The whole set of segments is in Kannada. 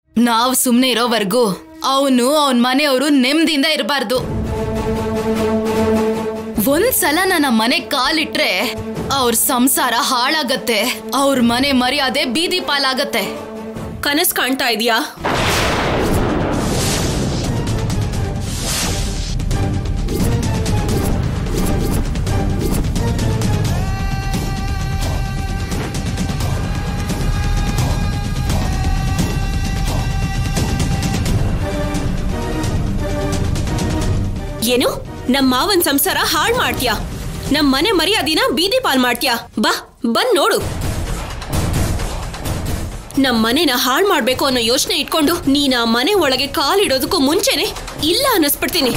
ನಾವ್ ಸುಮ್ನೆ ಇರೋವರೆಗೂ ಅವನು ಅವನ್ ಮನೆಯವರು ನೆಮ್ಮದಿಯಿಂದ ಇರಬಾರ್ದು ಒಂದ್ಸಲ ನನ್ನ ಮನೆ ಕಾಲಿಟ್ರೆ ಅವ್ರ ಸಂಸಾರ ಹಾಳಾಗತ್ತೆ ಅವ್ರ ಮನೆ ಮರ್ಯಾದೆ ಬೀದಿ ಪಾಲಾಗತ್ತೆ ಕನಸ್ ಕಾಣ್ತಾ ಇದೀಯಾ ಏನು ನಮ್ ಮಾವನ್ ಸಂಸಾರ ಹಾಳ್ ಮಾಡ್ತೀಯಾ ನಮ್ ಮನೆ ಮರ್ಯಾದಿನ ಬೀದಿ ಪಾಲ್ ಮಾಡ್ತೀಯಾ ಬಾ ಬಂದ್ ನೋಡು ನಮ್ ಮನೆನ ಹಾಳ್ ಮಾಡ್ಬೇಕು ಅನ್ನೋ ಯೋಚನೆ ಇಟ್ಕೊಂಡು ನೀನ್ ಆ ಮನೆ ಒಳಗೆ ಕಾಲಿಡೋದಕ್ಕೂ ಮುಂಚೆನೆ ಇಲ್ಲ ಅನ್ನಿಸ್ಬಿಡ್ತೀನಿ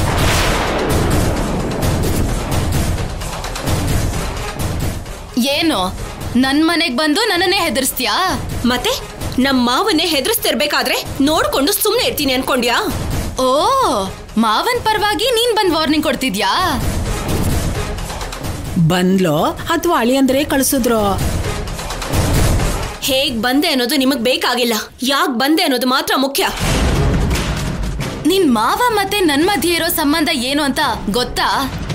ಏನು ನನ್ ಮನೆಗ್ ಬಂದು ನನ್ನನ್ನೇ ಹೆದರ್ಸ್ತ್ಯಾ ಮತ್ತೆ ನಮ್ ಮಾವನ್ನೇ ಹೆದರ್ಸ್ತಿರ್ಬೇಕಾದ್ರೆ ನೋಡ್ಕೊಂಡು ಸುಮ್ನೆ ಇರ್ತೀನಿ ಅನ್ಕೊಂಡ್ಯಾ ಓ ಮಾವನ್ ಪರವಾಗಿ ನೀನ್ ಬಂದ್ ವಾರ್ನಿಂಗ್ ಕೊಡ್ತಿದ್ಯಾ ಬಂದ್ಲೋ ಅಥವಾ ಅಳಿಯಂದ್ರೆ ಕಳ್ಸಿದ್ರೋ ಹೇಗ್ ಬಂದೆ ಅನ್ನೋದು ನಿಮಗ್ ಬೇಕಾಗಿಲ್ಲ ಯಾಕ್ ಬಂದೆ ಅನ್ನೋದು ಮಾತ್ರ ಮುಖ್ಯ ನಿನ್ ಮಾವ ಮತ್ತೆ ನನ್ ಮಧ್ಯೆ ಇರೋ ಸಂಬಂಧ ಏನು ಅಂತ ಗೊತ್ತಾ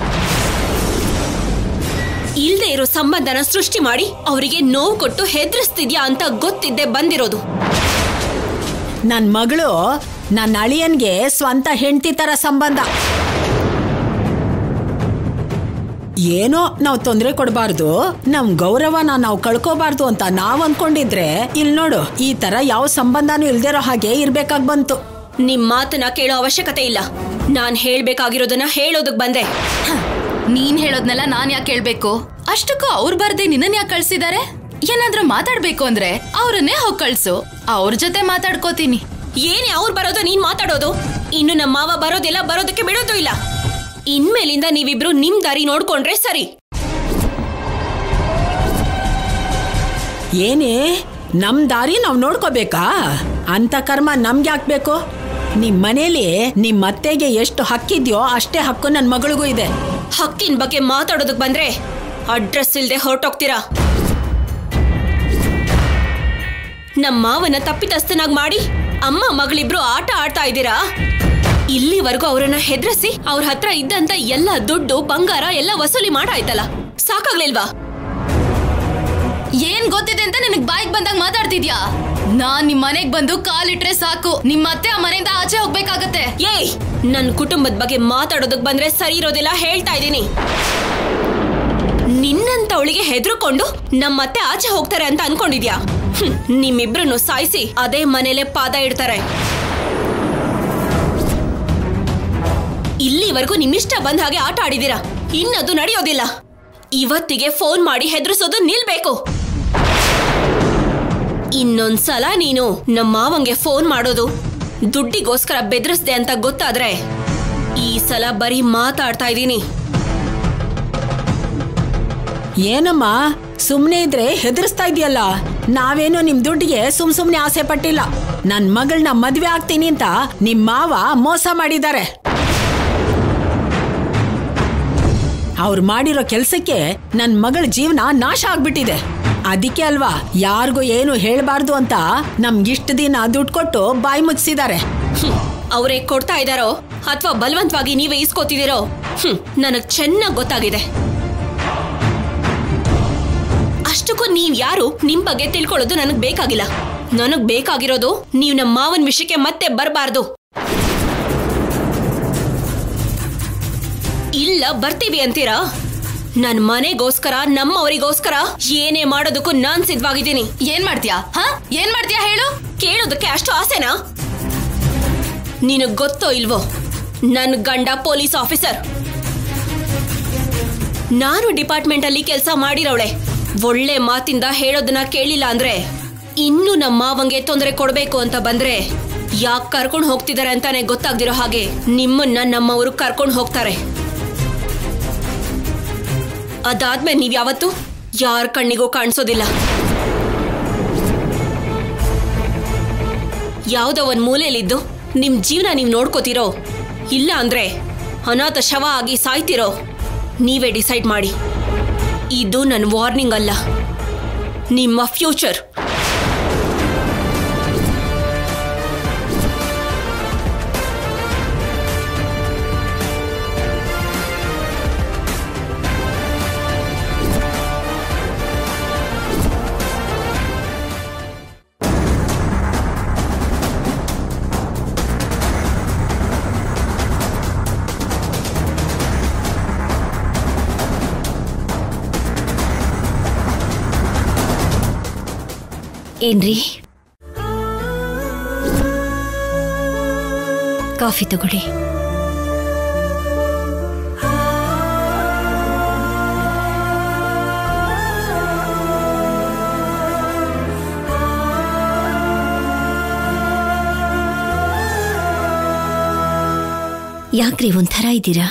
ಇಲ್ದೇ ಇರೋ ಸಂಬಂಧನ ಸೃಷ್ಟಿ ಮಾಡಿ ಅವರಿಗೆ ನೋವು ಕೊಟ್ಟು ಹೆದರ್ಸ್ತಿದ್ಯಾ ಅಂತ ಗೊತ್ತಿದ್ದೆ ಬಂದಿರೋದು ನನ್ ಮಗಳು ನನ್ನ ಅಳಿಯನ್ಗೆ ಸ್ವಂತ ಹೆಂಡತಿ ತರ ಸಂಬಂಧ ಏನೋ ನಾವು ತೊಂದರೆ ಕೊಡಬಾರ್ದು ನಮ್ ಗೌರವನ ನಾವು ಕಳ್ಕೋಬಾರ್ದು ಅಂತ ನಾವ್ ಅನ್ಕೊಂಡಿದ್ರೆ ಇಲ್ ನೋಡು ಈ ತರ ಯಾವ ಸಂಬಂಧನೂ ಇಲ್ದಿರೋ ಹಾಗೆ ಇರ್ಬೇಕಾಗ್ ಬಂತು ನಿಮ್ ಮಾತನ್ನ ಕೇಳೋ ಅವಶ್ಯಕತೆ ಇಲ್ಲ ನಾನ್ ಹೇಳ್ಬೇಕಾಗಿರೋದನ್ನ ಹೇಳೋದಕ್ ಬಂದೆ ಹ, ನೀನ್ ಹೇಳೋದ್ನೆಲ್ಲ ನಾನ್ ಯಾಕೆ ಕೇಳ್ಬೇಕು ಅಷ್ಟಕ್ಕೂ ಅವ್ರು ಬರ್ದೆ ನಿನ್ನನ್ ಯಾಕೆ ಕಳ್ಸಿದಾರೆ ಏನಾದ್ರೂ ಮಾತಾಡ್ಬೇಕು ಅಂದ್ರೆ ಅವ್ರನ್ನೇ ಹೋಗ್ ಕಳ್ಸು ಅವ್ರ ಜೊತೆ ಮಾತಾಡ್ಕೋತೀನಿ ಏನೇ ಅವ್ರು ಬರೋದು ನೀನ್ ಮಾತಾಡೋದು ಇನ್ನು ನಮ್ಮ ಮಾವ ಬರೋದಿಲ್ಲ ಬರೋದಕ್ಕೆ ಬಿಡೋದು ಇಲ್ಲ ಇನ್ಮೇಲಿಂದ ನೀವಿಬ್ರು ನಿಮ್ ದಾರಿ ನೋಡ್ಕೊಂಡ್ರೆ ಸರಿ ಏನೇ ನಮ್ ದಾರಿ ನಾವ್ ನೋಡ್ಕೋಬೇಕಾ ಅಂತ ಕರ್ಮ ನಮ್ಗೆ ಹಾಕ್ಬೇಕು ನಿಮ್ ಮನೇಲಿ ನಿಮ್ ಅತ್ತೆಗೆ ಎಷ್ಟು ಹಕ್ಕಿದ್ಯೋ ಅಷ್ಟೇ ಹಕ್ಕು ನನ್ ಮಗಳಿಗೂ ಇದೆ ಹಕ್ಕಿನ ಬಗ್ಗೆ ಮಾತಾಡೋದಕ್ ಬಂದ್ರೆ ಅಡ್ರೆಸ್ ಇಲ್ದೆ ಹೊರಟೋಗ್ತೀರಾ ನಮ್ಮ ಮಾವನ ತಪ್ಪಿತಸ್ಥನಾಗ್ ಮಾಡಿ ಅಮ್ಮ ಮಗಳಿಬ್ರು ಆಟ ಆಡ್ತಾ ಇದ್ದೀರಾ ಇಲ್ಲಿವರೆಗೂ ಅವರನ್ನ ಹೆದರಿಸಿ ಅವ್ರ ಹತ್ರ ಇದ್ದಂತ ಎಲ್ಲ ದುಡ್ಡು ಬಂಗಾರ ಎಲ್ಲ ವಸೂಲಿ ಮಾಡಾಯ್ತಲ್ಲ ಸಾಕಾಗ್ಲಿಲ್ವಾ ಏನ್ ಗೊತ್ತಿದೆ ಅಂತ ನಿನಗ್ ಬಾಯಿಗೆ ಬಂದಾಗ ಮಾತಾಡ್ತಿದ್ಯಾ ನಾನ್ ನಿಮ್ ಮನೆಗ್ ಬಂದು ಕಾಲಿಟ್ರೆ ಸಾಕು ನಿಮ್ ಅತ್ತೆ ಆ ಮನೆಯಿಂದ ಆಚೆ ಹೋಗ್ಬೇಕಾಗತ್ತೆ ಏಯ್ ನನ್ ಕುಟುಂಬದ ಬಗ್ಗೆ ಮಾತಾಡೋದಕ್ ಬಂದ್ರೆ ಸರಿ ಇರೋದಿಲ್ಲ ಹೇಳ್ತಾ ಇದ್ದೀನಿ ನಿನ್ನಂತವಳಿಗೆ ಹೆದರ್ಕೊಂಡು ನಮ್ಮತ್ತೆ ಆಚೆ ಹೋಗ್ತಾರೆ ಅಂತ ಅನ್ಕೊಂಡಿದ್ಯಾ ಹ್ಮ್, ನಿಮ್ಮಿಬ್ರನ್ನು ಸಾಯಿಸಿ ಅದೇ ಮನೇಲೆ ಪಾದ ಇಡ್ತಾರೆ ಇಲ್ಲಿವರೆಗೂ ನಿಮ್ಮಿಷ್ಟ ಬಂದ ಹಾಗೆ ಆಟ ಆಡಿದೀರಾ ಇನ್ನದು ನಡೆಯೋದಿಲ್ಲ ಇವತ್ತಿಗೆ ಫೋನ್ ಮಾಡಿ ಹೆದರ್ಸೋದು ನಿಲ್ಬೇಕು ಇನ್ನೊಂದ್ಸಲ ನೀನು ನಮ್ಮ ಮಾವಂಗೆ ಫೋನ್ ಮಾಡೋದು ದುಡ್ಡಿಗೋಸ್ಕರ ಬೆದರಿಸ್ದೆ ಅಂತ ಗೊತ್ತಾದ್ರೆ ಈ ಸಲ ಬರೀ ಮಾತಾಡ್ತಾ ಇದ್ದೀನಿ ಏನಮ್ಮ ಸುಮ್ನೆ ಇದ್ರೆ ಹೆದರ್ಸ್ತಾ ಇದೆಯಲ್ಲ ನಾವೇನು ನಿಮ್ ದುಡ್ಡಿಗೆ ಸುಮ್ ಸುಮ್ನೆ ಆಸೆ ಪಟ್ಟಿಲ್ಲ ನನ್ ಮಗಳನ್ನ ಮದ್ವೆ ಆಗ್ತೀನಿ ಅಂತ ನಿಮ್ ಮಾವ ಮೋಸ ಮಾಡಿದ್ದಾರೆ ಅವ್ರು ಮಾಡಿರೋ ಕೆಲ್ಸಕ್ಕೆ ನನ್ ಮಗಳ ಜೀವನ ನಾಶ ಆಗ್ಬಿಟ್ಟಿದೆ ಅದಕ್ಕೆ ಅಲ್ವಾ ಯಾರಿಗೂ ಏನು ಹೇಳ್ಬಾರ್ದು ಅಂತ ನಮ್ಗಿಷ್ಟ ದಿನ ದುಡ್ಡು ಕೊಟ್ಟು ಬಾಯಿ ಮುಚ್ಚಿಸಿದ್ದಾರೆ ಅವರೇ ಕೊಡ್ತಾ ಇದಾರೋ ಅಥವಾ ಬಲವಂತವಾಗಿ ನೀವೇ ಇಸ್ಕೋತಿದ್ದೀರೋ ಹ್ಮ್ ನನಗ್ ಚೆನ್ನಾಗ್ ಗೊತ್ತಾಗಿದೆ ಅಷ್ಟಕ್ಕೂ ನೀವ್ ಯಾರು ನಿಮ್ ಬಗ್ಗೆ ತಿಳ್ಕೊಳ್ಳೋದು ನನಗ್ ಬೇಕಾಗಿಲ್ಲ ನನಗ್ ಬೇಕಾಗಿರೋದು ನೀವ್ ನಮ್ಮ ಮಾವನ್ ವಿಷಯಕ್ಕೆ ಮತ್ತೆ ಬರಬಾರ್ದು ಇಲ್ಲ ಬರ್ತೀವಿ ಅಂತೀರಾ ನನ್ ಮನೆಗೋಸ್ಕರ ನಮ್ಮವರಿಗೋಸ್ಕರ ಏನೇ ಮಾಡೋದಕ್ಕೂ ನಾನ್ ಸಿದ್ಧವಾಗಿದ್ದೀನಿ ಏನ್ ಮಾಡ್ತೀಯಾ ಹಾ ಏನ್ ಮಾಡ್ತೀಯಾ ಹೇಳು ಕೇಳೋದಕ್ಕೆ ಅಷ್ಟು ಆಸೆನಾ ನಿನಗ್ ಗೊತ್ತೋ ಇಲ್ವೋ ನನ್ ಗಂಡ ಪೊಲೀಸ್ ಆಫೀಸರ್ ನಾನು ಡಿಪಾರ್ಟ್ಮೆಂಟ್ ಅಲ್ಲಿ ಕೆಲಸ ಮಾಡಿರೋಳೆ ಒಳ್ಳೆ ಮಾತಿಂದ ಹೇಳೋದನ್ನ ಕೇಳಿಲ್ಲ ಅಂದ್ರೆ ಇನ್ನು ನಮ್ಮ ಮಾವಂಗೆ ತೊಂದರೆ ಕೊಡ್ಬೇಕು ಅಂತ ಬಂದ್ರೆ ಯಾಕೆ ಕರ್ಕೊಂಡು ಹೋಗ್ತಿದ್ದಾರೆ ಅಂತಾನೆ ಗೊತ್ತಾಗ್ದಿರೋ ಹಾಗೆ ನಿಮ್ಮನ್ನ ನಮ್ಮವರು ಕರ್ಕೊಂಡು ಹೋಗ್ತಾರೆ ಅದಾದ್ಮೇಲೆ ನೀವ್ ಯಾವತ್ತು ಯಾರ ಕಣ್ಣಿಗೂ ಕಾಣಿಸೋದಿಲ್ಲ ಯಾವುದೋ ಒಂದ್ ಮೂಲೆಯಲ್ಲಿದ್ದು ನಿಮ್ ಜೀವನ ನೀವು ನೋಡ್ಕೋತಿರೋ ಇಲ್ಲ ಅಂದ್ರೆ ಅನಾಥ ಶವ ಆಗಿ ಸಾಯ್ತಿರೋ ನೀವೇ ಡಿಸೈಡ್ ಮಾಡಿ ಇದು ನನ್ನ ವಾರ್ನಿಂಗ್ ಅಲ್ಲ ನಿಮ್ಮ ಫ್ಯೂಚರ್ ಏನ್ರಿ ಕಾಫಿ ತಗೊಳ್ಳಿ ಯಾಕ್ರಿ ಒಂಥರ ಇದ್ದೀರಾ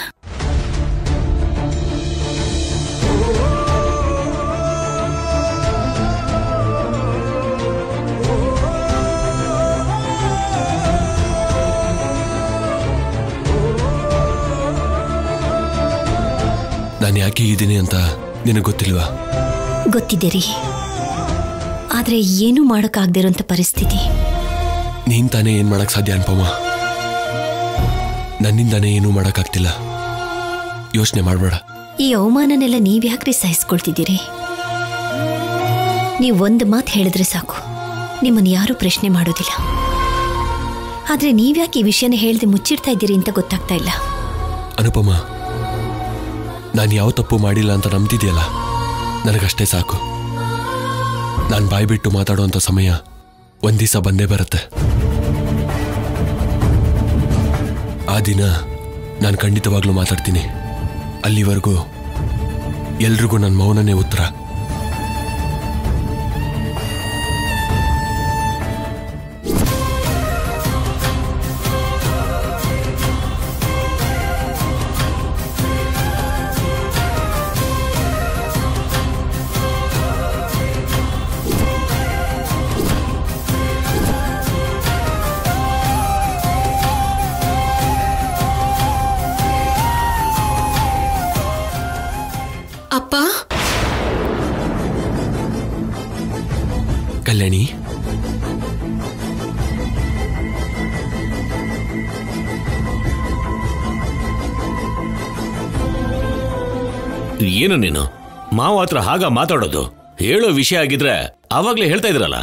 ನಾನು ಯಾಕೆ ಇದ್ದೀನಿ ಅಂತ ನಿನಗೆ ಗೊತ್ತಿಲ್ವಾ ಗೊತ್ತಿದೆ ರೀ ಆದ್ರೆ ಏನೂ ಮಾಡೋಕ್ಕಾಗ್ದಿರೋಂಥ ಪರಿಸ್ಥಿತಿ ನೀನ್ ತಾನೇ ಏನ್ ಮಾಡಕ್ ಸಾಧ್ಯ ಅನ್ಪಮ್ಮ ನನ್ನಿಂದಾನೇ ಏನೂ ಮಾಡಕ್ಕಾಗ್ತಿಲ್ಲ ಯೋಚನೆ ಮಾಡಬೇಡ ಈ ಅವಮಾನನೆಲ್ಲ ನೀವ್ಯಾಕ್ರಿ ಸಹಿಸ್ಕೊಳ್ತಿದ್ದೀರಿ ನೀವು ಒಂದು ಮಾತು ಹೇಳಿದ್ರೆ ಸಾಕು ನಿಮ್ಮನ್ನು ಯಾರೂ ಪ್ರಶ್ನೆ ಮಾಡೋದಿಲ್ಲ ಆದ್ರೆ ನೀವ್ಯಾಕೆ ಈ ವಿಷಯನ ಹೇಳ್ದೆ ಮುಚ್ಚಿಡ್ತಾ ಇದ್ದೀರಿ ಅಂತ ಗೊತ್ತಾಗ್ತಾ ಇಲ್ಲ ಅನುಪಮ ನಾನು ಯಾವ ತಪ್ಪು ಮಾಡಿಲ್ಲ ಅಂತ ನಂಬ್ತಿದ್ಯಲ್ಲ ನನಗಷ್ಟೇ ಸಾಕು ನಾನು ಬಾಯಿ ಬಿಟ್ಟು ಮಾತಾಡುವಂಥ ಸಮಯ ಒಂದ್ ದಿವಸ ಬಂದೇ ಬರುತ್ತೆ ಆ ದಿನ ನಾನು ಖಂಡಿತವಾಗ್ಲೂ ಮಾತಾಡ್ತೀನಿ ಅಲ್ಲಿವರೆಗೂ ಎಲ್ರಿಗೂ ನನ್ನ ಮೌನನೇ ಉತ್ತರ ಅಪ್ಪ ಕಲ್ಯಾಣಿ ಏನು ನೀನು ಮಾವ ಹತ್ರ ಹಾಗ ಮಾತಾಡೋದು ಹೇಳೋ ವಿಷಯ ಆಗಿದ್ರೆ ಆವಾಗ್ಲೇ ಹೇಳ್ತಾ ಇದ್ರಲ್ಲ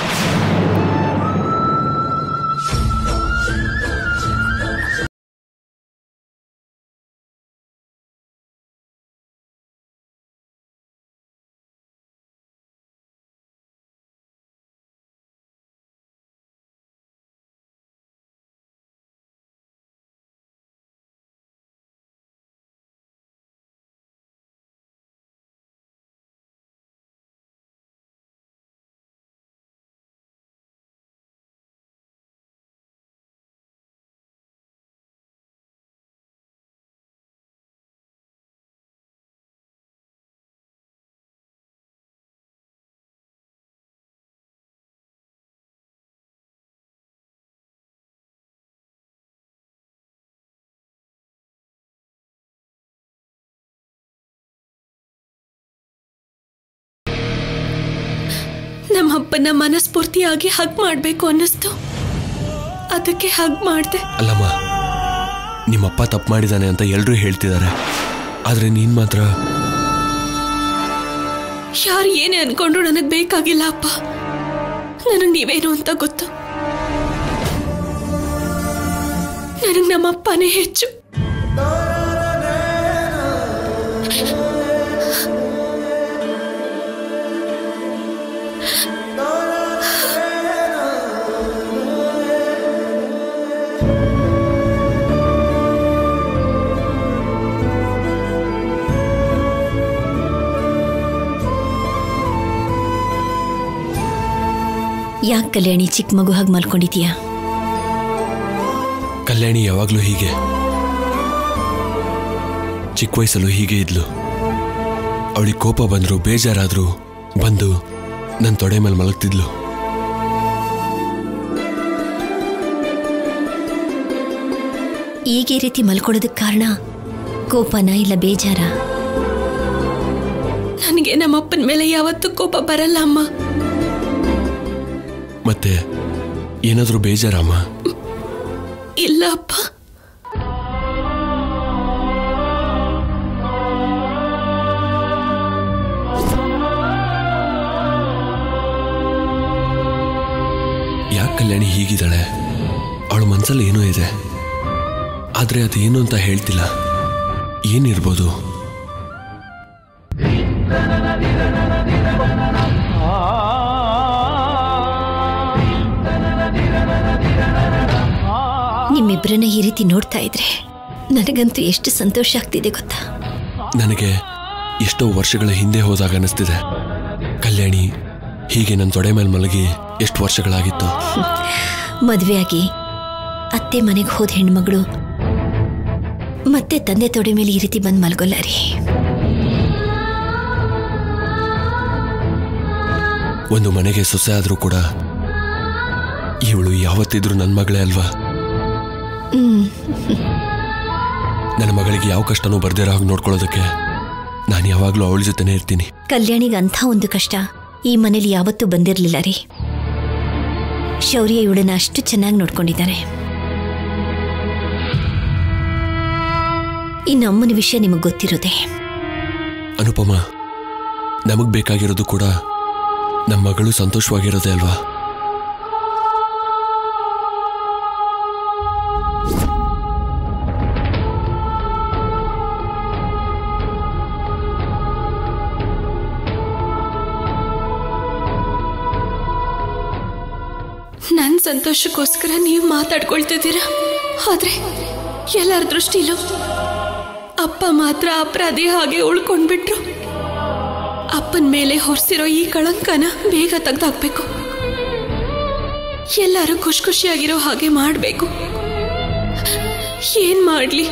ನಮ್ಮ ಅಪ್ಪನ ಮನಸ್ಫೂರ್ತಿಯಾಗಿ ಹಗ್ ಮಾಡ್ಬೇಕು ಅನ್ನಿಸ್ತು ಅದಕ್ಕೆ ಹಗ್ ಮಾಡ್ದೆ ಅಲ್ಲಮ್ಮ ನಿಮ್ಮಪ್ಪ ತಪ್ಪು ಮಾಡಿದಾನೆ ಅಂತ ಎಲ್ಲರೂ ಹೇಳ್ತಿದ್ದಾರೆ ಆದರೆ ನೀನು ಮಾತ್ರ ಯಾರು ಏನೇ ಅನ್ಕೊಂಡ್ರು ನನಗೆ ಬೇಕಾಗಿಲ್ಲ ಅಪ್ಪ ನನಗೆ ನೀವೇನು ಅಂತ ಗೊತ್ತು ನನಗೆ ನಮ್ಮ ಅಪ್ಪನೇ ಹೆಚ್ಚು ಯಾಕೆ ಕಲ್ಯಾಣಿ ಚಿಕ್ಕ ಮಗು ಹಾಗೆ ಮಲ್ಕೊಂಡಿದ್ಯಾ ಕಲ್ಯಾಣಿ ಯಾವಾಗಲೂ ಹೀಗೆ ಚಿಕ್ಕ ವಯಸ್ಸಲ್ಲೂ ಹೀಗೆ ಇದ್ಲು ಅವಳಿಗೆ ಕೋಪ ಬಂದ್ರು ಬೇಜಾರಾದ್ರು ಬಂದು ನನ್ನ ತೊಡೆ ಮೇಲೆ ಮಲಗ್ತಿದ್ಲು ಈಗ ಈ ರೀತಿ ಮಲ್ಕೊಳ್ಳೋದಕ್ಕೆ ಕಾರಣ ಕೋಪನ ಇಲ್ಲ ಬೇಜಾರ ನನಗೆ ನಮ್ಮಪ್ಪನ ಮೇಲೆ ಯಾವತ್ತೂ ಕೋಪ ಬರಲ್ಲ ಅಮ್ಮ ಮತ್ತೆ ಏನಾದರೂ ಬೇಜಾರಮ್ಮ ಇಲ್ಲ ಅಪ್ಪ ಯಾಕೆ ಕಲ್ಯಾಣಿ ಹೀಗಿದ್ದಾಳೆ ಅವಳ ಮನ್ಸಲ್ಲಿ ಏನೋ ಇದೆ ಆದರೆ ಅದೇನು ಅಂತ ಹೇಳ್ತಿಲ್ಲ ಏನಿರ್ಬೋದು ನಿಮ್ಮಿಬ್ಬರನ್ನ ಈ ರೀತಿ ನೋಡ್ತಾ ಇದ್ರೆ ನನಗಂತೂ ಎಷ್ಟು ಸಂತೋಷ ಆಗ್ತಿದೆ ಗೊತ್ತಾ ನನಗೆ ಎಷ್ಟೋ ವರ್ಷಗಳ ಹಿಂದೆ ಹೋದಾಗ ಅನಿಸ್ತಿದೆ ಕಲ್ಯಾಣಿ ಹೀಗೆ ನನ್ನ ತೊಡೆ ಮೇಲೆ ಮಲಗಿ ಎಷ್ಟು ವರ್ಷಗಳಾಗಿತ್ತು ಮದುವೆಯಾಗಿ ಅತ್ತೆ ಮನೆಗೆ ಹೋದ ಹೆಣ್ಮಗಳು ಮತ್ತೆ ತಂದೆ ತೊಡೆ ಮೇಲೆ ಈ ರೀತಿ ಬಂದು ಮಲ್ಗೊಲ್ಲ ರೀ ಒಂದು ಮನೆಗೆ ಸೊಸೆ ಆದರೂ ಕೂಡ ಇವಳು ಯಾವತ್ತಿದ್ರೂ ನನ್ನ ಮಗಳೇ ಅಲ್ವಾ ನನ್ನ ಮಗಳಿಗೆ ಯಾವ ಕಷ್ಟನೂ ಬರ್ದಿರೋ ಹಾಗೆ ನೋಡ್ಕೊಳ್ಳೋದಕ್ಕೆ ನಾನು ಯಾವಾಗಲೂ ಅವಳ ಜೊತೆನೇ ಇರ್ತೀನಿ ಕಲ್ಯಾಣಿಗೆ ಅಂಥ ಒಂದು ಕಷ್ಟ ಈ ಮನೇಲಿ ಯಾವತ್ತೂ ಬಂದಿರಲಿಲ್ಲ ರೀ ಶೌರ್ಯ ಇವಳನ್ನ ಅಷ್ಟು ಚೆನ್ನಾಗಿ ನೋಡ್ಕೊಂಡಿದ್ದಾನೆ ಇನ್ನು ಅಮ್ಮನ ವಿಷಯ ನಿಮಗೆ ಗೊತ್ತಿರೋದೆ ಅನುಪಮ ನಮಗ್ ಬೇಕಾಗಿರೋದು ಕೂಡ ನಮ್ಮ ಮಗಳು ಸಂತೋಷವಾಗಿರೋದೇ ಅಲ್ವಾ ನನ್ನ ಸಂತೋಷಕ್ಕೋಸ್ಕರ ನೀವು ಮಾತಾಡ್ಕೊಳ್ತಿದ್ದೀರಾ ಆದ್ರೆ ಎಲ್ಲರ ದೃಷ್ಟಿಲೂ ಅಪ್ಪ ಮಾತ್ರ ಅಪರಾಧಿ ಹಾಗೆ ಉಳ್ಕೊಂಡ್ಬಿಟ್ರು ಅಪ್ಪನ ಮೇಲೆ ಹೊರಿಸಿರೋ ಈ ಕಳಂಕನ ಬೇಗ ತೆಗ್ದಾಕ್ಬೇಕು ಎಲ್ಲರೂ ಖುಷಿ ಖುಷಿಯಾಗಿರೋ ಹಾಗೆ ಮಾಡಬೇಕು ಏನ್ ಮಾಡ್ಲಿ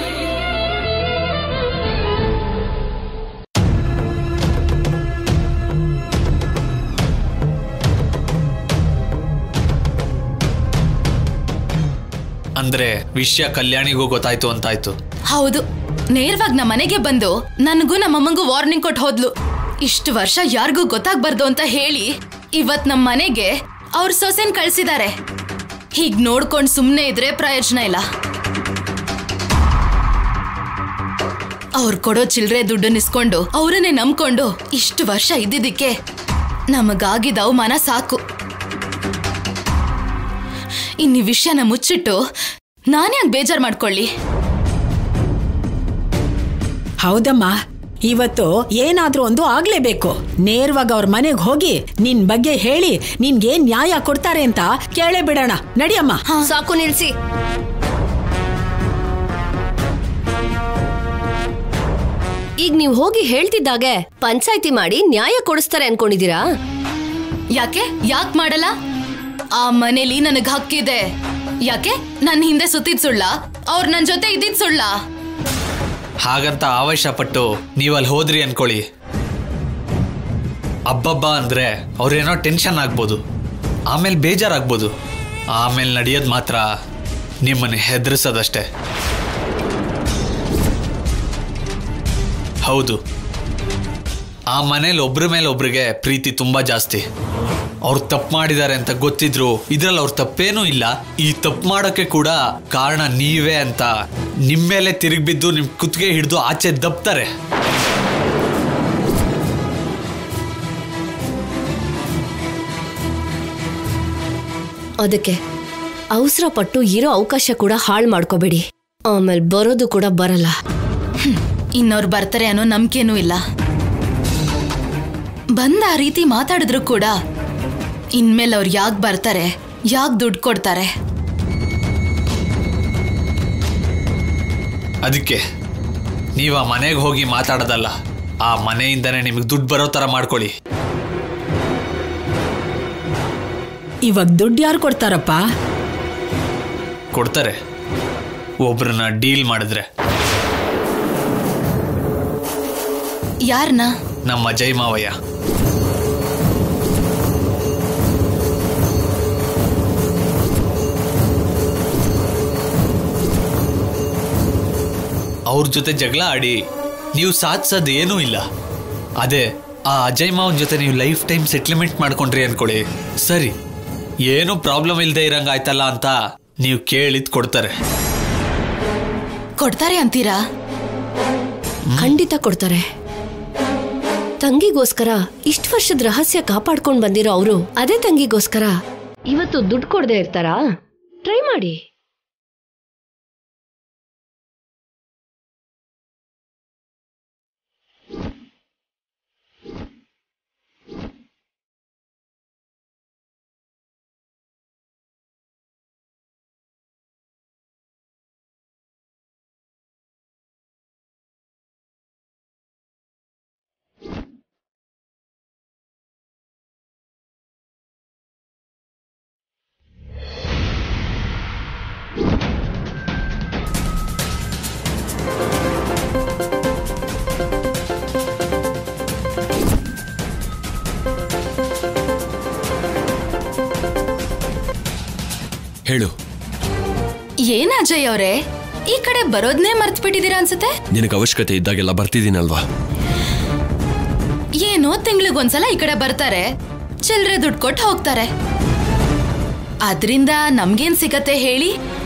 ಅಂದ್ರೆ ವಿಷಯ ಕಲ್ಯಾಣಿಗೂ ಗೊತ್ತಾಯ್ತು ಅಂತಾಯ್ತು ಹೌದು ನೇರವಾಗಿ ನಮ್ಮ ಮನೆಗೆ ಬಂದು ನನಗೂ ನಮ್ಮಮ್ಮಂಗೂ ವಾರ್ನಿಂಗ್ ಕೊಟ್ಟು ಹೋದ್ಲು ಇಷ್ಟು ವರ್ಷ ಯಾರಿಗೂ ಗೊತ್ತಾಗ್ಬಾರ್ದು ಅಂತ ಹೇಳಿ ಇವತ್ ನಮ್ಮ ಮನೆಗೆ ಅವ್ರ ಸೊಸೆನ್ ಕಳ್ಸಿದ್ದಾರೆ ಹೀಗ್ ನೋಡ್ಕೊಂಡ್ ಸುಮ್ನೆ ಇದ್ರೆ ಪ್ರಯೋಜನ ಇಲ್ಲ ಅವ್ರು ಕೊಡೋ ಚಿಲ್ರೆ ದುಡ್ಡು ನಿಸ್ಕೊಂಡು ಅವರನ್ನೇ ನಂಬ್ಕೊಂಡು ಇಷ್ಟು ವರ್ಷ ಇದ್ದಿದ್ದಕ್ಕೆ ನಮಗಾಗಿದ್ದ ಅವಮಾನ ಸಾಕು ಇನ್ನು ಈ ವಿಷಯನ ಮುಚ್ಚಿಟ್ಟು ನಾನ್ಯಾಕೆ ಬೇಜಾರ್ ಮಾಡ್ಕೊಳ್ಳಿ ಹೌದಮ್ಮ ಇವತ್ತು ಏನಾದ್ರೂ ಒಂದು ಆಗ್ಲೇಬೇಕು ನೇರವಾಗಿ ಅವ್ರ ಮನೆಗೆ ಹೋಗಿ ನಿನ್ ಬಗ್ಗೆ ಹೇಳಿ ನಿನ್ಗೇನ್ ನ್ಯಾಯ ಕೊಡ್ತಾರೆ ಅಂತ ಕೇಳೇ ಬಿಡೋಣ ನಡಿಯಮ್ಮ ಸಾಕು ನಿಲ್ಸಿ ಈಗ ನೀವು ಹೋಗಿ ಹೇಳ್ತಿದ್ದಾಗೆ ಪಂಚಾಯ್ತಿ ಮಾಡಿ ನ್ಯಾಯ ಕೊಡಿಸ್ತಾರೆ ಅನ್ಕೊಂಡಿದೀರಾ ಯಾಕೆ ಯಾಕೆ ಮಾಡಲ್ಲ ಆ ಮನೇಲಿ ನನಗ್ ಹಕ್ಕಿದೆ ಯಾಕೆ ನನ್ ಹಿಂದೆ ಸುತ್ತಿದ್ ಸುಳ್ಳ ಅವ್ರ ನನ್ ಜೊತೆ ಇದ್ದಿದ್ ಸುಳ್ಳ ಹಾಗಂತ ಆವೇಶ ಪಟ್ಟು ನೀವಲ್ಲಿ ಹೋದ್ರಿ ಅನ್ಕೊಳ್ಳಿ ಅಬ್ಬಬ್ಬ ಅಂದ್ರೆ ಅವ್ರೇನೋ ಟೆನ್ಷನ್ ಆಗ್ಬೋದು ಆಮೇಲೆ ಬೇಜಾರಾಗ್ಬೋದು ಆಮೇಲೆ ನಡೆಯೋದು ಮಾತ್ರ ನಿಮ್ಮನ್ನು ಹೆದರಿಸೋದಷ್ಟೇ ಹೌದು ಆ ಮನೇಲಿ ಒಬ್ರ ಮೇಲೆ ಒಬ್ರಿಗೆ ಪ್ರೀತಿ ತುಂಬಾ ಜಾಸ್ತಿ ಅವ್ರು ತಪ್ಪು ಮಾಡಿದ್ದಾರೆ ಅಂತ ಗೊತ್ತಿದ್ರು ಇದ್ರಲ್ಲಿ ಅವ್ರ ತಪ್ಪೇನೂ ಇಲ್ಲ ಈ ತಪ್ಪು ಮಾಡೋಕ್ಕೆ ಕೂಡ ಕಾರಣ ನೀವೇ ಅಂತ ನಿಮ್ಮ ಮೇಲೆ ತಿರುಗಿಬಿದ್ದು ನಿಮ್ಮ ಕುತ್ತಿಗೆ ಹಿಡಿದು ಆಚೆ ದಬ್ತಾರೆ ಅದಕ್ಕೆ ಅವಸರ ಪಟ್ಟು ಇರೋ ಅವಕಾಶ ಕೂಡ ಹಾಳು ಮಾಡ್ಕೋಬೇಡಿ ಆಮೇಲೆ ಬರೋದು ಕೂಡ ಬರಲ್ಲ ಇನ್ನವ್ರು ಬರ್ತಾರೆ ಅನ್ನೋ ನಂಬಿಕೆನೂ ಇಲ್ಲ ಬಂದ ಆ ರೀತಿ ಮಾತಾಡಿದ್ರು ಕೂಡ ಇನ್ಮೇಲೆ ಅವ್ರು ಯಾಕೆ ಬರ್ತಾರೆ ಯಾಕೆ ದುಡ್ಡು ಕೊಡ್ತಾರೆ ಅದಕ್ಕೆ ನೀವು ಆ ಮನೆಗೆ ಹೋಗಿ ಮಾತಾಡೋದಲ್ಲ ಆ ಮನೆಯಿಂದನೇ ನಿಮಗೆ ದುಡ್ಡು ಬರೋ ಥರ ಮಾಡ್ಕೊಳ್ಳಿ ಇವಾಗ ದುಡ್ಡು ಯಾರು ಕೊಡ್ತಾರಪ್ಪ ಕೊಡ್ತಾರೆ ಒಬ್ರನ್ನ ಡೀಲ್ ಮಾಡಿದ್ರೆ ಯಾರನ್ನ ನಮ್ಮ ಜೈ ಮಾವಯ್ಯ ಅವ್ರ ಜೊತೆ ಜಗಳ ಆಡಿ ನೀವು ಸಾಧಿಸೋದು ಏನೂ ಇಲ್ಲ ಅದೇ ಆ ಅಜಯ್ ಮಾವನ್ ಜೊತೆ ನೀವು ಲೈಫ್ ಟೈಮ್ ಸೆಟ್ಲ್ಮೆಂಟ್ ಮಾಡ್ಕೊಂಡ್ರಿ ಅನ್ಕೊಳ್ಳಿ ಸರಿ ಏನೂ ಪ್ರಾಬ್ಲಮ್ ಇಲ್ಲದೆ ಇರಂಗಾಯ್ತಲ್ಲ ಅಂತ ನೀವು ಕೇಳಿದ್ ಕೊಡ್ತಾರೆ ಕೊಡ್ತಾರೆ ಅಂತೀರಾ ಖಂಡಿತ ಕೊಡ್ತಾರೆ ತಂಗಿಗೋಸ್ಕರ ಇಷ್ಟು ವರ್ಷದ ರಹಸ್ಯ ಕಾಪಾಡ್ಕೊಂಡ್ ಬಂದಿರೋ ಅವರು ಅದೇ ತಂಗಿಗೋಸ್ಕರ ಇವತ್ತು ದುಡ್ಡು ಕೊಡದೆ ಇರ್ತಾರಾ ಟ್ರೈ ಮಾಡಿ ಹೇಳು ಏನ್ ಅಜಯ್ ಅವ್ರೆ ಈ ಕಡೆ ಬರೋದ್ನೇ ಮರ್ತ್ ಬಿಟ್ಟಿದ್ದೀರಾ ಅನ್ಸುತ್ತೆ ನಿನಗೆ ಅವಶ್ಯಕತೆ ಇದ್ದಾಗೆಲ್ಲ ಬರ್ತಿದ್ದೀನಲ್ವಾ ಏನೋ ತಿಂಗ್ಳಿಗೊಂದ್ಸಲ ಈ ಕಡೆ ಬರ್ತಾರೆ ಚಿಲ್ರೆ ದುಡ್ಡು ಕೊಟ್ಟು ಹೋಗ್ತಾರೆ ಅದ್ರಿಂದ ನಮ್ಗೇನ್ ಸಿಗತ್ತೆ ಹೇಳಿ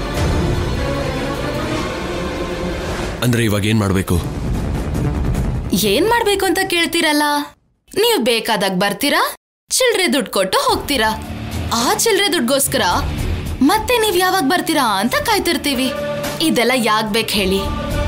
ಅಂದ್ರೆ ಇವಾಗ ಏನ್ ಮಾಡ್ಬೇಕು ಏನ್ ಮಾಡ್ಬೇಕು ಅಂತ ಕೇಳ್ತೀರಲ್ಲ ನೀವ್ ಬೇಕಾದಾಗ ಬರ್ತೀರಾ ಚಿಲ್ರೆ ದುಡ್ಡು ಕೊಟ್ಟು ಹೋಗ್ತೀರಾ ಆ ಚಿಲ್ರೆ ದುಡ್ಗೋಸ್ಕರ ಮತ್ತೆ ನೀವ್ ಯಾವಾಗ ಬರ್ತೀರಾ ಅಂತ ಕಾಯ್ತಿರ್ತೀವಿ ಇದೆಲ್ಲ ಯಾಕ್ ಬೇಕು ಹೇಳಿ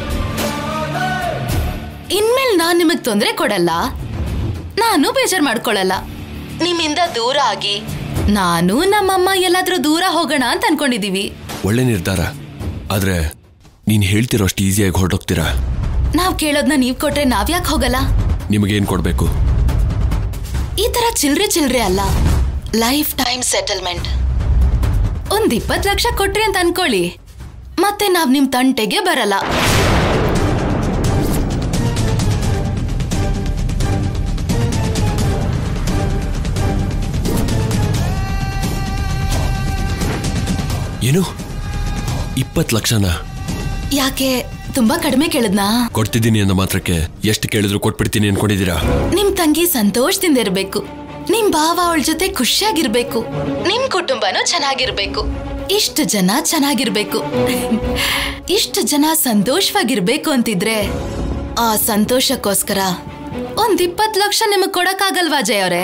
ಇನ್ಮೇಲ್ ನಾನ್ ನಿಮಗ್ ತೊಂದ್ರೆ ಕೊಡಲ್ಲ ನಾನು ಬೇಜಾರ್ ಮಾಡ್ಕೊಳಲ್ಲ ನಿಮ್ಮಿಂದ ದೂರ ಆಗಿ ನಾನು ನಮ್ಮಮ್ಮ ಎಲ್ಲಾದ್ರೂ ದೂರ ಹೋಗೋಣ ಅಂತ ಅನ್ಕೊಂಡಿದೀವಿ ಒಳ್ಳೆ ನಿರ್ಧಾರ ಆದ್ರೆ ನೀನ್ ಹೇಳ್ತಿರೋಷ್ಟು ಈಸಿಯಾಗಿ ಹೊರಟೋಗ್ತೀರಾ ನಾವ್ ಕೇಳೋದ್ನ ನೀವ್ ಕೊಟ್ರೆ ನಾವ್ಯಾಕ್ ಹೋಗಲ್ಲ ನಿಮಗೇನ್ ಕೊಡ್ಬೇಕು ಈ ತರ ಚಿಲ್ರೆ ಚಿಲ್ರೆ ಅಲ್ಲ ಲೈಫ್ ಟೈಮ್ ಸೆಟಲ್ಮೆಂಟ್ ಒಂದ್ ಇಪ್ಪತ್ ಲಕ್ಷ ಕೊಟ್ರಿ ಅಂತ ಅನ್ಕೊಳ್ಳಿ ಮತ್ತೆ ನಾವ್ ನಿಮ್ ತಂಟೆಗೆ ಬರಲ್ಲ ಏನು ಇಪ್ಪತ್ತು ಲಕ್ಷನ ಯಾಕೆ ತುಂಬಾ ಕಡಿಮೆ ಕೇಳದ್ನಾ ಕೊಡ್ತಿದ್ದೀನಿ ಅನ್ನೋ ಮಾತ್ರಕ್ಕೆ ಎಷ್ಟು ಕೇಳಿದ್ರು ಕೊಟ್ಬಿಡ್ತೀನಿ ಅನ್ಕೊಂಡಿದ್ದೀರಾ ನಿಮ್ ತಂಗಿ ಸಂತೋಷದಿಂದ ಇರ್ಬೇಕು ನಿಮ್ ಭಾವ ಅವಳ ಜೊತೆ ಖುಷಿಯಾಗಿರ್ಬೇಕು ನಿಮ್ ಕುಟುಂಬನೂ ಚೆನ್ನಾಗಿರ್ಬೇಕು ಇಷ್ಟು ಜನ ಚೆನ್ನಾಗಿರ್ಬೇಕು ಇಷ್ಟು ಜನ ಸಂತೋಷವಾಗಿರ್ಬೇಕು ಅಂತಿದ್ರೆ ಆ ಸಂತೋಷಕ್ಕೋಸ್ಕರ ಒಂದ್ ಇಪ್ಪತ್ ಲಕ್ಷ ನಿಮಗ್ ಕೊಡಕ್ಕಾಗಲ್ವಾ ಜಯ ಅವರೇ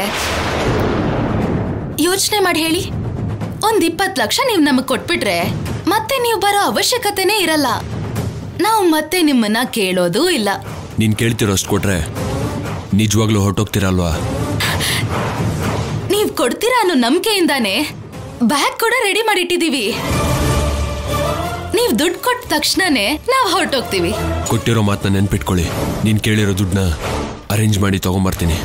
ಯೋಚನೆ ಮಾಡಿ ಹೇಳಿ ಒಂದ್ ಇಪ್ಪತ್ ಲಕ್ಷ ನೀವ್ ನಮಗ್ ಕೊಟ್ಬಿಟ್ರೆ ಮತ್ತೆ ನೀವು ಬರೋ ಅವಶ್ಯಕತೆನೇ ಇರಲ್ಲ ನಾವು ಮತ್ತೆ ನಿಮ್ಮನ್ನ ಕೇಳೋದೂ ಇಲ್ಲ ನೀನ್ ಕೇಳ್ತಿರೋಷ್ಟು ಕೊಟ್ರೆ ನಿಜವಾಗ್ಲೂ ಹೊರಟೋಗ್ತೀರಲ್ವಾ ನೀವ್ ಕೊಡ್ತೀರಾ ಅನ್ನೋ ನಂಬಿಕೆಯಿಂದಾನೆ ಬ್ಯಾಗ್ ಕೂಡ ರೆಡಿ ಮಾಡಿಟ್ಟಿದೀವಿ ನೀವ್ ದುಡ್ಡು ಕೊಟ್ಟ ತಕ್ಷಣನೇ ನಾವ್ ಹೊರಟೋಗ್ತೀವಿ ಕೊಟ್ಟಿರೋ ಮಾತನ್ನ ನೆನ್ಪಿಟ್ಕೊಳ್ಳಿ ನೀನ್ ಕೇಳಿರೋ ದುಡ್ಡನ್ನ ಅರೇಂಜ್ ಮಾಡಿ ತಗೊಂಬರ್ತೀನಿ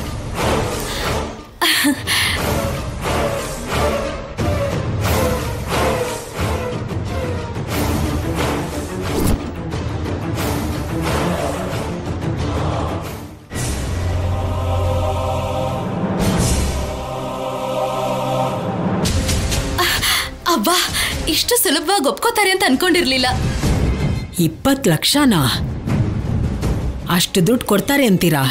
ಅಬ್ಬಾ ಇಷ್ಟು ಸುಲಭವಾಗಿ ಒಪ್ಕೋತಾರೆ ಅಂತ ಅನ್ಕೊಂಡಿರ್ಲಿಲ್ಲ ಇಪ್ಪತ್ತು ಲಕ್ಷನಾ ಅಷ್ಟು ದುಡ್ಡು ಕೊಡ್ತಾರೆ ಅಂತೀರಾ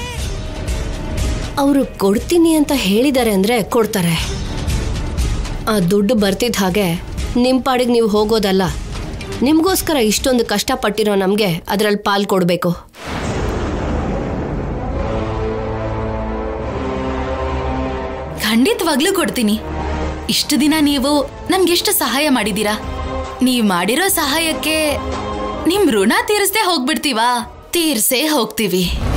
ಅವರು ಕೊಡ್ತೀನಿ ಅಂತ ಹೇಳಿದ್ದಾರೆ ಅಂದ್ರೆ ಕೊಡ್ತಾರೆ ಆ ದುಡ್ಡು ಬರ್ತಿದ್ದ ಹಾಗೆ ನಿಮ್ಮ ಪಾಡಿಗೆ ನೀವು ಹೋಗೋದಲ್ಲ ನಿಮಗೋಸ್ಕರ ಇಷ್ಟೊಂದು ಕಷ್ಟಪಟ್ಟಿರೋ ನಮಗೆ ಅದರಲ್ಲಿ ಪಾಲ್ ಕೊಡಬೇಕು ಖಂಡಿತವಾಗ್ಲೂ ಕೊಡ್ತೀನಿ ಇಷ್ಟು ದಿನ ನೀವು ನಮ್ಗೆಷ್ಟು ಸಹಾಯ ಮಾಡಿದೀರಾ ನೀವ್ ಮಾಡಿರೋ ಸಹಾಯಕ್ಕೆ ನಿಮ್ ಋಣ ತೀರಿಸ್ದೆ ಹೋಗ್ಬಿಡ್ತೀವಾ ತೀರ್ಸೇ ಹೋಗ್ತೀವಿ